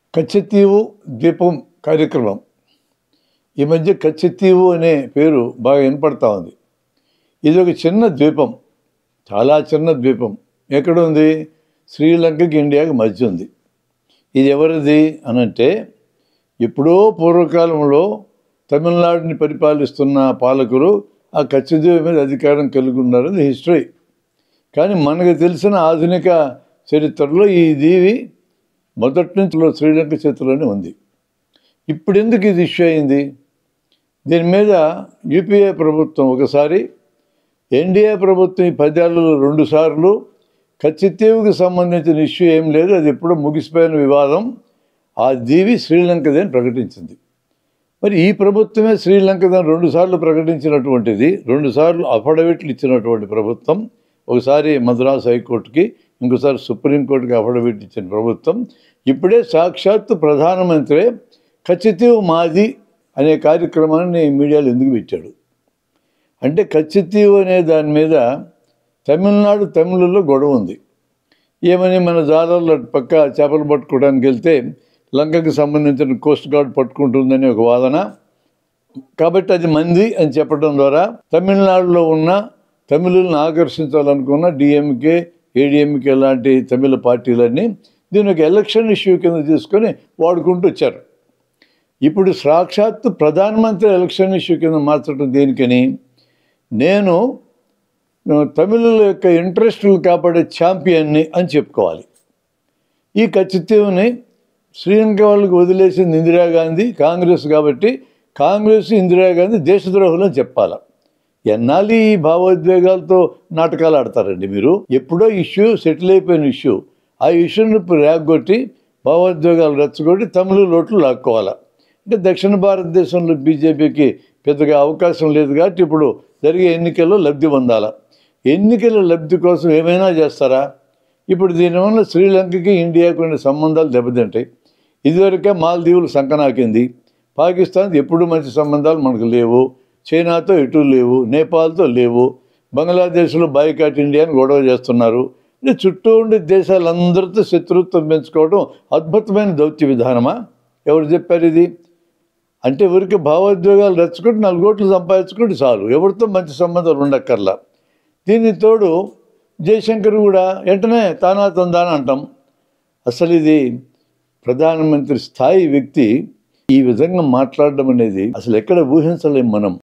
కచ్చతీవు ద్వీపం కార్యక్రమం ఈ మధ్య కచ్చతీవు అనే పేరు బాగా వినపడతా ఉంది ఇది ఒక చిన్న ద్వీపం చాలా చిన్న ద్వీపం ఎక్కడ ఉంది శ్రీలంకకి ఇండియాకి మధ్య ఉంది ఇది ఎవరిది అనంటే ఎప్పుడో పూర్వకాలంలో తమిళనాడుని పరిపాలిస్తున్న పాలకులు ఆ కచ్చదీవి మీద అధికారం కలిగి ఉన్నారని హిస్టరీ కానీ మనకు తెలిసిన ఆధునిక చరిత్రలో ఈ దీవి మొదటి నుంచి శ్రీలంక చేతిలోనే ఉంది ఇప్పుడు ఎందుకు ఇది ఇష్యూ అయింది దీని మీద యూపీఏ ప్రభుత్వం ఒకసారి ఎన్డీఏ ప్రభుత్వం ఈ పదేళ్లలో రెండు సార్లు కచ్చితీవుకి సంబంధించిన ఇష్యూ ఏం లేదు అది ఎప్పుడో ముగిసిపోయిన వివాదం ఆ దీవి శ్రీలంకదని ప్రకటించింది మరి ఈ ప్రభుత్వమే శ్రీలంకదని రెండుసార్లు ప్రకటించినటువంటిది రెండుసార్లు అఫిడవిట్లు ఇచ్చినటువంటి ప్రభుత్వం ఒకసారి మద్రాసు హైకోర్టుకి ఇంకోసారి సుప్రీంకోర్టుకి అఫిడవిట్ ఇచ్చిన ప్రభుత్వం ఇప్పుడే సాక్షాత్తు ప్రధానమంత్రి కచ్చితీవు మాది అనే కార్యక్రమాన్ని మీడియాలో ఎందుకు పెట్టాడు అంటే కచ్చితీవు అనే దాని మీద తమిళనాడు తమిళుల్లో గొడవ ఉంది ఏమని మన జాలర్ల పక్క చేపలు పట్టుకోవడానికి వెళ్తే లంకకి సంబంధించిన కోస్ట్ గార్డ్ పట్టుకుంటుందని ఒక వాదన కాబట్టి అది మంది అని చెప్పడం ద్వారా తమిళనాడులో ఉన్న తమిళులను ఆకర్షించాలనుకున్న డిఎంకే ఏడిఎంకే లాంటి తమిళ పార్టీలన్నీ దీని ఒక ఎలక్షన్ ఇష్యూ కింద తీసుకొని వాడుకుంటూ వచ్చారు ఇప్పుడు సాక్షాత్తు ప్రధానమంత్రి ఎలక్షన్ ఇష్యూ కింద మార్చడం దేనికని నేను తమిళుల యొక్క ఇంట్రెస్టులు కాపాడే ఛాంపియన్ని అని చెప్పుకోవాలి ఈ ఖచ్చితంని శ్రీలంక వాళ్ళకి వదిలేసింది ఇందిరాగాంధీ కాంగ్రెస్ కాబట్టి కాంగ్రెస్ ఇందిరాగాంధీ దేశద్రోహులు అని చెప్పాలి ఎన్నాళ్ళు ఈ భావోద్వేగాలతో నాటకాలు ఆడతారండి మీరు ఎప్పుడో ఇష్యూ సెటిల్ అయిపోయిన ఇష్యూ ఆ ఇష్యూని ఇప్పుడు రేగొట్టి భావోద్వేగాలు రెచ్చగొట్టి తమిళ లోట్లు లాక్కోవాలి అంటే దక్షిణ భారతదేశంలో బీజేపీకి పెద్దగా అవకాశం లేదు కాబట్టి ఇప్పుడు జరిగే ఎన్నికల్లో లబ్ధి పొందాలి ఎన్నికల లబ్ధి కోసం ఏమైనా చేస్తారా ఇప్పుడు దీనివల్ల శ్రీలంకకి ఇండియాకు ఉండే సంబంధాలు దెబ్బతింటాయి ఇదివరకే మాల్దీవులు సంకనాకింది పాకిస్తాన్ ఎప్పుడు మంచి సంబంధాలు మనకు లేవు చైనాతో ఎటు లేవు నేపాల్తో లేవు బంగ్లాదేశ్లో బాయ్కాట్ ఇండియాని గొడవ చేస్తున్నారు అంటే చుట్టూ ఉండే దేశాలందరితో శత్రుత్వం పెంచుకోవడం అద్భుతమైన దౌత్య విధానమా ఎవరు చెప్పారు ఇది అంటే ఎవరికి భావోద్వేగాలు రెచ్చుకుంటే నాలుగు కోట్లు సంపాదించుకుంటే చాలు ఎవరితో మంచి సంబంధాలు ఉండక్కర్లా దీనికి తోడు జయశంకర్ కూడా వెంటనే తానా తందాన అంటాం అసలు ఇది ప్రధానమంత్రి స్థాయి వ్యక్తి ఈ విధంగా మాట్లాడడం అనేది అసలు ఎక్కడ ఊహించలేం మనం